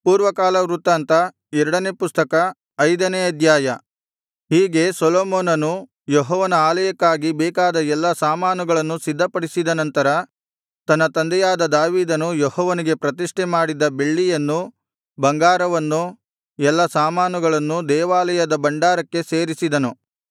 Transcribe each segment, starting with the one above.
ಪೂರ್ವಕಾಲ ವೃತ್ತಾಂತ ಎರಡನೇ ಪುಸ್ತಕ ಐದನೇ ಅಧ್ಯಾಯ ಹೀಗೆ ಸೊಲೊಮೋನನು ಯೆಹೋವನ ಆಲಯಕ್ಕಾಗಿ ಬೇಕಾದ ಎಲ್ಲಾ ಸಾಮಾನುಗಳನ್ನು ಸಿದ್ಧಪಡಿಸಿದ ನಂತರ ತನ್ನ ತಂದೆಯಾದ ದಾವೀದನು ಯೆಹೋವನಿಗೆ ಪ್ರತಿಷ್ಠೆ ಮಾಡಿದ್ದ ಬೆಳ್ಳಿಯನ್ನೂ ಬಂಗಾರವನ್ನೂ ಎಲ್ಲಾ ಸಾಮಾನುಗಳನ್ನೂ ದೇವಾಲಯದ ಭಂಡಾರಕ್ಕೆ ಸೇರಿಸಿದನು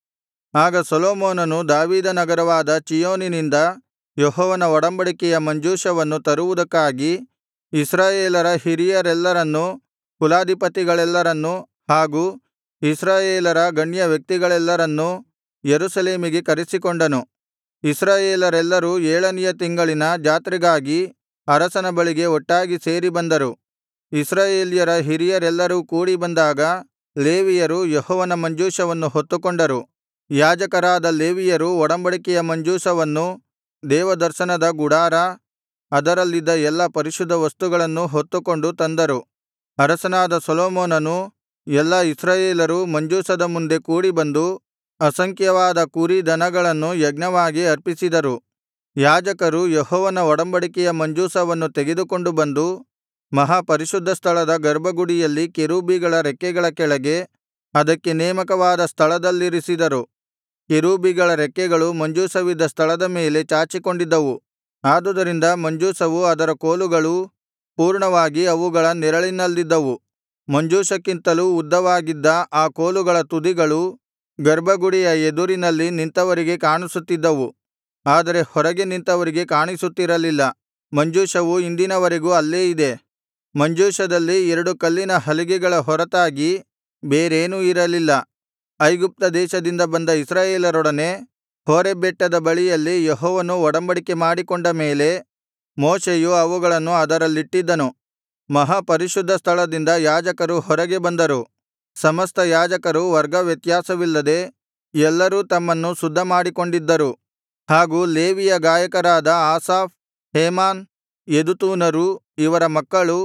ಆಗ ಸೊಲೊಮೋನನು ದಾವೀದನಗರವಾದ ಚೀಯೋನಿನಿಂದ ಯೆಹೋವನ ಒಡಂಬಡಿಕೆಯ ಮಂಜೂಷವನ್ನು ತರುವುದಕ್ಕಾಗಿ ಇಸ್ರಾಯೇಲರ ಹಿರಿಯರೆಲ್ಲರನ್ನೂ ಕುಲಾಧಿಪತಿಗಳೆಲ್ಲರನ್ನೂ ಹಾಗೂ ಇಸ್ರಾಯೇಲರ ಗಣ್ಯವ್ಯಕ್ತಿಗಳೆಲ್ಲರನ್ನೂ ಯೆರೂಸಲೇಮಿಗೆ ಕರೆಸಿಕೊಂಡನು ಇಸ್ರಾಯೇಲರೆಲ್ಲರೂ ಏಳನೆಯ ತಿಂಗಳಿನ ಜಾತ್ರೆಗಾಗಿ ಅರಸನ ಬಳಿಗೆ ಒಟ್ಟಾಗಿ ಸೇರಿ ಬಂದರು ಇಸ್ರಾಯೇಲ್ಯರ ಹಿರಿಯರೆಲ್ಲರೂ ಕೂಡಿ ಬಂದಾಗ ಲೇವಿಯರು ಯೆಹೋವನ ಮಂಜೂಷವನ್ನು ಹೊತ್ತುಕೊಂಡರು ಯಾಜಕರಾದ ಲೇವಿಯರು ಒಡಂಬಡಿಕೆಯ ಮಂಜೂಷವನ್ನೂ ದೇವದರ್ಶನದ ಗುಡಾರ ಅದರಲ್ಲಿದ್ದ ಎಲ್ಲಾ ಪರಿಶುದ್ಧ ವಸ್ತುಗಳನ್ನೂ ಹೊತ್ತುಕೊಂಡು ತಂದರು ಅರಸನಾದ ಸೊಲೊಮೋನನೂ ಎಲ್ಲಾ ಇಸ್ರಾಯೇಲರೂ ಮಂಜೂಷದ ಮುಂದೆ ಕೂಡಿಬಂದು ಅಸಂಖ್ಯವಾದ ಕುರಿ ದನಗಳನ್ನು ಯಜ್ಞವಾಗಿ ಅರ್ಪಿಸಿದರು ಯಾಜಕರು ಯೆಹೋವನ ಒಡಂಬಡಿಕೆಯ ಮಂಜೂಷವನ್ನು ತೆಗೆದುಕೊಂಡು ಬಂದು ಮಹಾಪರಿಶುದ್ಧ ಸ್ಥಳದ ಗರ್ಭಗುಡಿಯಲ್ಲಿ ಕೆರೂಬಿಗಳ ರೆಕ್ಕೆಗಳ ಕೆಳಗೆ ಅದಕ್ಕೆ ನೇಮಕವಾದ ಸ್ಥಳದಲ್ಲಿರಿಸಿದರು ಕೆರೂಬಿಗಳ ರೆಕ್ಕೆಗಳು ಮಂಜೂಷವಿದ್ದ ಸ್ಥಳದ ಮೇಲೆ ಚಾಚಿಕೊಂಡಿದ್ದವು ಆದುದರಿಂದ ಮಂಜೂಷವೂ ಅದರ ಕೋಲುಗಳೂ ಪೂರ್ಣವಾಗಿ ಅವುಗಳ ನೆರಳಿನಲ್ಲಿದ್ದವು ಮಂಜೂಷಕ್ಕಿಂತಲೂ ಉದ್ದವಾಗಿದ್ದ ಆ ಕೋಲುಗಳ ತುದಿಗಳು ಗರ್ಭಗುಡಿಯ ಎದುರಿನಲ್ಲಿ ನಿಂತವರಿಗೆ ಕಾಣಿಸುತ್ತಿದ್ದವು ಆದರೆ ಹೊರಗೆ ನಿಂತವರಿಗೆ ಕಾಣಿಸುತ್ತಿರಲಿಲ್ಲ ಮಂಜೂಷವು ಇಂದಿನವರೆಗೂ ಅಲ್ಲೇ ಇದೆ ಮಂಜೂಷದಲ್ಲಿ ಎರಡು ಕಲ್ಲಿನ ಹಲಿಗೆಗಳ ಹೊರತಾಗಿ ಬೇರೇನೂ ಇರಲಿಲ್ಲ ಐಗುಪ್ತ ದೇಶದಿಂದ ಬಂದ ಇಸ್ರಾಯೇಲರೊಡನೆ ಹೋರೇಬ್ ಬೆಟ್ಟದ ಬಳಿಯಲ್ಲಿ ಯೆಹೋವನು ಒಡಂಬಡಿಕೆ ಮಾಡಿಕೊಂಡ ಮೇಲೆ ಮೋಶೆಯು ಅವುಗಳನ್ನು ಅದರಲ್ಲಿಟ್ಟಿದ್ದನು ಮಹಾಪರಿಶುದ್ಧ ಸ್ಥಳದಿಂದ ಯಾಜಕರು ಹೊರಗೆ ಬಂದರು ಸಮಸ್ತ ಯಾಜಕರು ವರ್ಗವ್ಯತ್ಯಾಸವಿಲ್ಲದೆ ಎಲ್ಲರೂ ತಮ್ಮನ್ನು ಶುದ್ಧಮಾಡಿಕೊಂಡಿದ್ದರು ಹಾಗೂ ಲೇವಿಯ ಗಾಯಕರಾದ ಆಸಾಫ್ ಹೇಮಾನ್ ಯೆದುತೂನರೂ ಇವರ ಮಕ್ಕಳೂ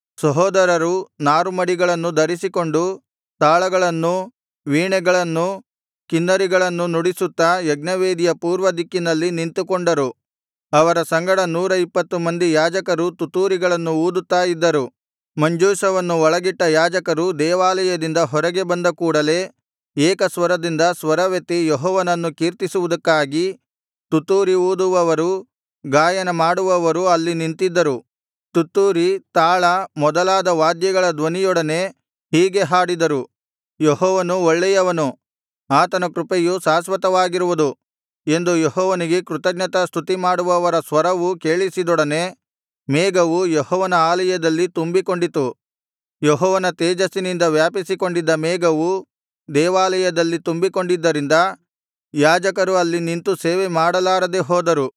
ಸಹೋದರರೂ ನಾರುಮಡಿಗಳನ್ನು ಧರಿಸಿಕೊಂಡು ತಾಳಗಳನ್ನೂ ವೀಣೆಗಳನ್ನೂ ಕಿನ್ನರಿಗಳನ್ನೂ ನುಡಿಸುತ್ತಾ ಯಜ್ಞವೇದಿಯ ಪೂರ್ವದಿಕ್ಕಿನಲ್ಲಿ ನಿಂತುಕೊಂಡರು ಅವರ ಸಂಗಡ ನೂರ ಇಪ್ಪತ್ತು ಮಂದಿ ಯಾಜಕರು ತುತ್ತೂರಿಗಳನ್ನು ಊದುತ್ತಾ ಇದ್ದರು ಮಂಜೂಷವನ್ನು ಒಳಗಿಟ್ಟ ಯಾಜಕರು ದೇವಾಲಯದಿಂದ ಹೊರಗೆ ಬಂದ ಕೂಡಲೆ ಏಕಸ್ವರದಿಂದ ಸ್ವರವೆತ್ತಿ ಯೆಹೋವನನ್ನು ಕೀರ್ತಿಸುವುದಕ್ಕಾಗಿ ತುತ್ತೂರಿ ಊದುವವರೂ ಗಾಯನ ಮಾಡುವವರೂ ಅಲ್ಲಿ ನಿಂತಿದ್ದರು ತುತ್ತೂರಿ ತಾಳ ಮೊದಲಾದ ವಾದ್ಯಗಳ ಧ್ವನಿಯೊಡನೆ ಹೀಗೆ ಹಾಡಿದರು ಯೆಹೋವನು ಒಳ್ಳೆಯವನು ಆತನ ಕೃಪೆಯು ಶಾಶ್ವತವಾಗಿರುವುದು ಎಂದು ಯೆಹೋವನಿಗೆ ಕೃತಜ್ಞತಾಸ್ತುತಿ ಮಾಡುವವರ ಸ್ವರವು ಕೇಳಿಸಿದೊಡನೆ ಮೇಘವು ಯೆಹೋವನ ಆಲಯದಲ್ಲಿ ತುಂಬಿಕೊಂಡಿತು ಯೆಹೋವನ ತೇಜಸ್ಸಿನಿಂದ ವ್ಯಾಪಿಸಿಕೊಂಡಿದ್ದ ಮೇಘವು ದೇವಾಲಯದಲ್ಲಿ ತುಂಬಿಕೊಂಡಿದ್ದರಿಂದ ಯಾಜಕರು ಅಲ್ಲಿ ನಿಂತು ಸೇವೆ ಮಾಡಲಾರದೆ ಹೋದರು